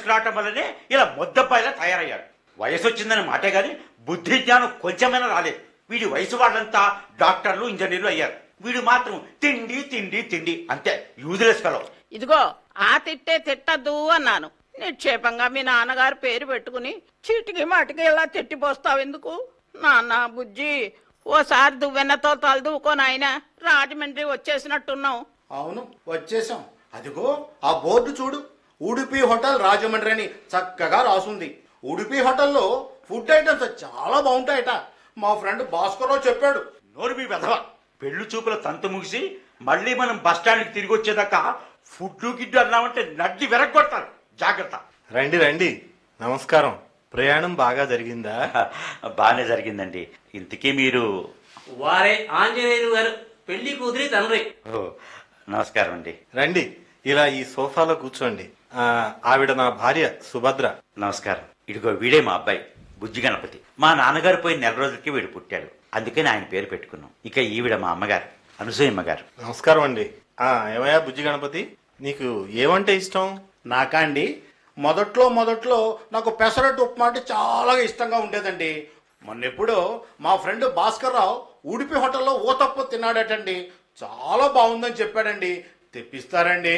తీసుకురావటం వల్లనే ఇలా ముద్దబ్బాయిలా తయారయ్యాడు వయసు వచ్చిందని మాటే గాని బుద్ధి జ్ఞానం కొంచెమైనా రాలేదు వీడి వయసు వాళ్ళంతా డాక్టర్లు ఇంజనీర్లు అయ్యారు వీడు మాత్రం తిండి తిండి తిండి అంతే యూజ్లెస్ ఫెలో ఇదిగో ఆ తిట్టే తిట్టద్దు అన్నాను నిక్షేపంగా మీ నాన్నగారు పేరు పెట్టుకుని చీటికి మాటికి ఇలా తిట్టిపోస్తావు ఎందుకు నాన్న బుజ్జి ఓసారి దువ్వెన్నతో తలదూకో నాయన రాజమండ్రి వచ్చేసినట్టున్నావు అవును వచ్చేసాం అదిగో ఆ బోర్డు చూడు ఉడిపి హోటల్ రాజమండ్రి అని చక్కగా రాసుంది ఉడిపి హోటల్లో ఫుడ్ ఐటమ్స్ చాలా బాగుంటాయట మా ఫ్రెండ్ భాస్కర్రావు చెప్పాడు నోరు మీ వెధవ పెళ్లి చూపుల తంతు ముగిసి మళ్ళీ మనం బస్ స్టాండ్కి తిరిగి వచ్చేదాకా ఫుడ్డు గిడ్డు అన్నామంటే నడ్డి వెరగొడతారు జాగ్రత్త రండి రండి నమస్కారం ప్రయాణం బాగా జరిగిందా బాగానే జరిగిందండి ఇంతకీ మీరు వారే ఆంజనేయులు గారు పెళ్లి కూతురి తండ్రి ఓ, నమస్కారం అండి రండి ఇలా ఈ సోఫాలో కూర్చోండి ఆ, ఆవిడ నా భార్య సుభద్ర నమస్కారం ఇదిగో వీడే మా అబ్బాయి బుజ్జి గణపతి మా నాన్నగారు పోయి నెల రోజులకి వీడు పుట్టాడు అందుకని ఆయన పేరు పెట్టుకున్నాం ఇక ఈవిడ మా అమ్మగారు అనసూయమ్మ గారు నమస్కారం అండి ఆ ఏమయ్యా బుజ్జి గణపతి నీకు ఏమంటే ఇష్టం నాకా అండి మొదట్లో మొదట్లో నాకు పెసరట్టు ఉప్మా అంటే చాలా ఇష్టంగా ఉండేదండి మొన్నెప్పుడో మా ఫ్రెండ్ భాస్కర్ రావు ఉడిపి హోటల్లో ఊతప్ప తిన్నాడటండి చాలా బాగుందని చెప్పాడండి తెప్పిస్తారండి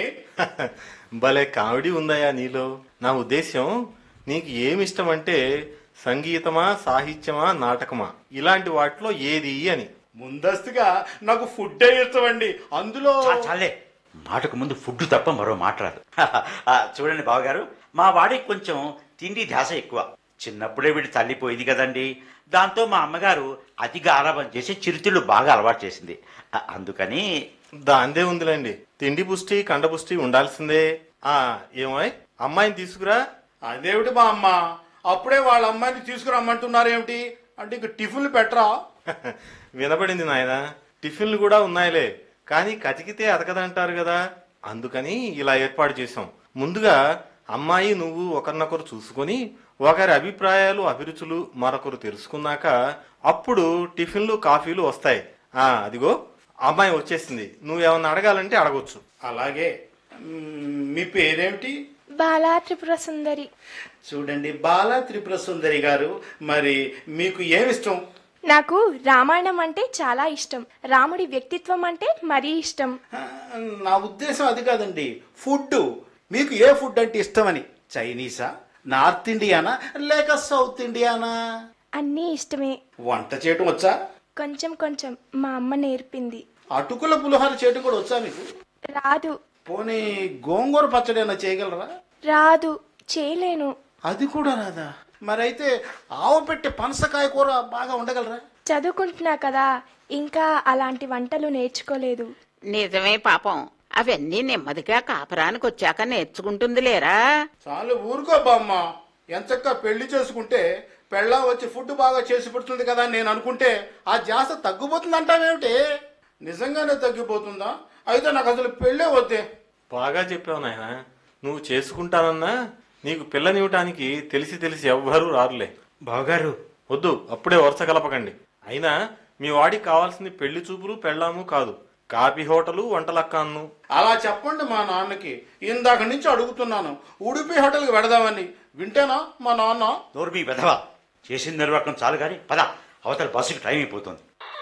భలే కామెడీ ఉందయ్యా నీలో నా ఉద్దేశ్యం నీకు ఏమి ఇష్టం అంటే సంగీతమా సాహిత్యమా నాటకమా ఇలాంటి వాటిలో ఏది అని ముందస్తుగా నాకు ఫుడ్ ఇష్టమండి అందులో చా- చాలే మాటకు ముందు ఫుడ్ తప్ప మరో మాట్లాడు చూడండి బావగారు మా వాడికి కొంచెం తిండి ధ్యాస ఎక్కువ చిన్నప్పుడే వీడి తల్లిపోయింది కదండి దాంతో మా అమ్మగారు అతిగా ఆరాపం చేసి చిరుతిళ్ళు బాగా అలవాటు చేసింది ఆ, అందుకని దాందే ఉందిలేండి తిండి పుష్టి కండ పుష్టి ఉండాల్సిందే ఆ ఏమోయ్ అమ్మాయిని తీసుకురా అదేమిటి మా అమ్మ అప్పుడే వాళ్ళ అమ్మాయిని తీసుకురమ్మంటున్నారేమిటి అంటే ఇంక టిఫిన్లు పెట్టరా వినపడింది నాయన టిఫిన్లు కూడా ఉన్నాయిలే కానీ కతికితే అతకదంటారు కదా అందుకని ఇలా ఏర్పాటు చేశాం ముందుగా అమ్మాయి నువ్వు ఒకరినొకరు చూసుకొని ఒకరి అభిప్రాయాలు అభిరుచులు మరొకరు తెలుసుకున్నాక అప్పుడు టిఫిన్లు కాఫీలు వస్తాయి ఆ అదిగో అమ్మాయి వచ్చేసింది నువ్వేమన్నా అడగాలంటే అడగొచ్చు అలాగే మ్మ్, మీ పేరేమిటి బాలా త్రిపుర సుందరి చూడండి బాలా త్రిపుర సుందరి గారు మరి మీకు ఏమిష్టం నాకు రామాయణం అంటే చాలా ఇష్టం రాముడి వ్యక్తిత్వం అంటే మరీ ఇష్టం ఆ, నా ఉద్దేశం అది కాదండి ఫుడ్ మీకు ఏ ఫుడ్ అంటే ఇష్టమని చైనీసా నార్త్ ఇండియానా లేక సౌత్ ఇండియానా అన్నీ ఇష్టమే వంట చేయటం వచ్చా కొంచెం కొంచెం మా అమ్మ నేర్పింది అటుకుల పులిహోర చేయటం కూడా వచ్చా మీకు రాదు పోనీ గోంగూర పచ్చడి ఏమైనా చేయగలరా రాదు చేయలేను అది కూడా రాదా మరైతే ఆవు పెట్టి పనసకాయ కూర బాగా ఉండగలరా చదువుకుంటున్నా కదా ఇంకా అలాంటి వంటలు నేర్చుకోలేదు నిజమే పాపం అవన్నీ నెమ్మదిగా కాపురానికి వచ్చాక నేర్చుకుంటుంది లేరా చాలు ఊరుకో బామ్మ ఎంచక్క పెళ్లి చేసుకుంటే పెళ్ళా వచ్చి ఫుడ్ బాగా చేసి పెడుతుంది కదా అని నేను అనుకుంటే ఆ జాస్త తగ్గిపోతుంది అంటావేమిటి నిజంగానే తగ్గిపోతుందా అయితే నాకు అసలు పెళ్ళే వద్దే బాగా చెప్పావు నాయన నువ్వు చేసుకుంటానన్నా నీకు పిల్లనివ్వటానికి తెలిసి తెలిసి ఎవ్వరూ రారులే బావగారు వద్దు అప్పుడే వరుస కలపకండి అయినా మీ వాడికి కావాల్సింది పెళ్లి చూపులు పెళ్ళాము కాదు కాఫీ హోటలు వంటలక్కాన్ను అలా చెప్పండి మా నాన్నకి ఇందాక నుంచి అడుగుతున్నాను ఉడిపి హోటల్కి వెడదామని వింటేనా మా నాన్న నోరు మీ వెధవ చేసిన నిర్వాహకం చాలు కానీ పద అవతల బస్సుకి టైం అయిపోతుంది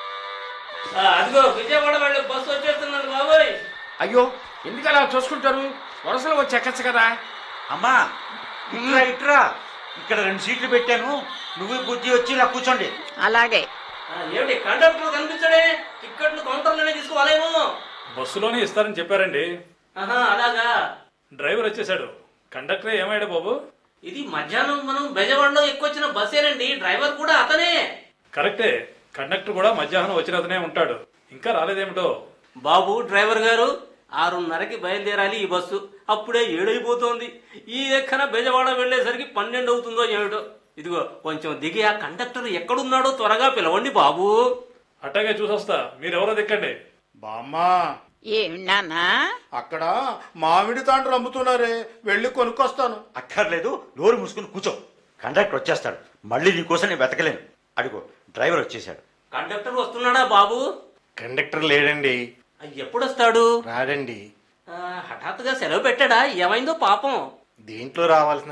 ఆ, అదిగో విజయవాడ వెళ్ళే బస్సు వచ్చేస్తున్నది బాబోయ్ అయ్యో ఎందుకు అలా చూసుకుంటారు వరుసలో వచ్చి ఎక్కచ్చు కదా అమ్మా ఇట్రా ఇట్రా ఇక్కడ రెండు సీట్లు పెట్టాను నువ్వు బుద్ధి వచ్చి ఇలా కూర్చోండి అలాగే ఆ, ఏమిటి కండక్టర్ కనిపించడే టిక్కెట్లు కౌంటర్లోనే తీసుకోవాలేమో బస్సులోనే ఇస్తారని చెప్పారండి ఆహా అలాగా డ్రైవర్ వచ్చేసాడు కండక్టర్ ఏమయ్యాడు బాబు ఇది మధ్యాహ్నం మనం బెజవాడలో ఎక్కువచ్చిన బస్సేనండి డ్రైవర్ కూడా అతనే కరెక్టే కండక్టర్ కూడా మధ్యాహ్నం వచ్చిన అతనే ఉంటాడు ఇంకా రాలేదేమిటో బాబు డ్రైవర్ గారు ఆరున్నరకి బయలుదేరాలి ఈ బస్సు అప్పుడే ఏడైపోతోంది ఈ ఎక్కన బెజవాడ వెళ్ళేసరికి పన్నెండు అవుతుందో ఏమిటో ఇదిగో కొంచెం దిగి ఆ కండక్టర్ ఎక్కడున్నాడో త్వరగా పిలవండి బాబు అట్టాగే చూసొస్తా మీరెవరో దిక్కండి బామ్మ ఏమి నాన్నా అక్కడ మామిడి తాండ్రు అమ్ముతున్నారే వెళ్ళి కొనుక్కొస్తాను అక్కర్లేదు నోరు మూసుకుని కూర్చో కండక్టర్ వచ్చేస్తాడు మళ్ళీ నీకోసం నేను వెతకలేను అడుగు డ్రైవర్ వచ్చేసాడు కండక్టర్ వస్తున్నాడా బాబు కండక్టర్ లేడండి ఆ, ఎప్పుడొస్తాడు రాడండి ఆ, హఠాత్తుగా సెలవు పెట్టాడా ఏమైందో పాపం దీంట్లో రావాల్సిన